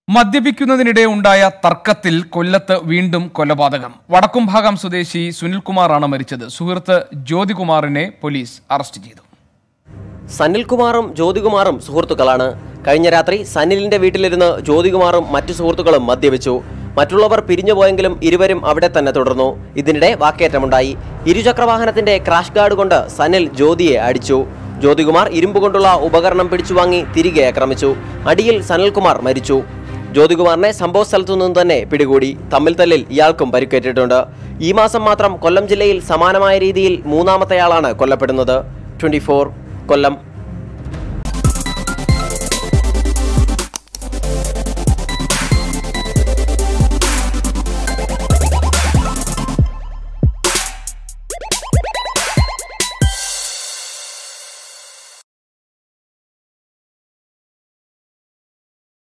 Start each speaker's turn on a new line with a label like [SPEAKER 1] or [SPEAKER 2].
[SPEAKER 1] മദ്യപിക്കുന്നതിനിടെ ഉണ്ടായ തർക്കത്തിൽ കൊല്ലത്ത് വീണ്ടും കൊലപാതകം വടക്കുംഭാഗം സ്വദേശി സുനിൽകുമാറാണ് മരിച്ചത് സുഹൃത്ത് ജ്യോതികുമാറിനെ പോലീസ് അറസ്റ്റ് ചെയ്തു
[SPEAKER 2] സനിൽകുമാറും ജ്യോതികുമാറും സുഹൃത്തുക്കളാണ് കഴിഞ്ഞ രാത്രി സനിലിന്റെ വീട്ടിലിരുന്ന് ജ്യോതികുമാറും മറ്റു സുഹൃത്തുക്കളും മദ്യപിച്ചു മറ്റുള്ളവർ പിരിഞ്ഞുപോയെങ്കിലും ഇരുവരും അവിടെ തന്നെ തുടർന്നു ഇതിനിടെ വാക്കേറ്റമുണ്ടായി ഇരുചക്രവാഹനത്തിന്റെ ക്രാഷ് ഗാർഡ് കൊണ്ട് സനിൽ ജ്യോതിയെ അടിച്ചു ജ്യോതികുമാർ ഇരുമ്പ് കൊണ്ടുള്ള ഉപകരണം പിടിച്ചുവാങ്ങി തിരികെ ആക്രമിച്ചു അടിയിൽ സനൽകുമാർ മരിച്ചു ജ്യോതികുമാറിനെ സംഭവ സ്ഥലത്തു നിന്ന് തന്നെ പിടികൂടി തമ്മിൽ തല്ലിൽ ഇയാൾക്കും പരിക്കേറ്റിട്ടുണ്ട് ഈ മാസം മാത്രം കൊല്ലം ജില്ലയിൽ സമാനമായ രീതിയിൽ മൂന്നാമത്തെയാളാണ് കൊല്ലപ്പെടുന്നത് ട്വന്റി കൊല്ലം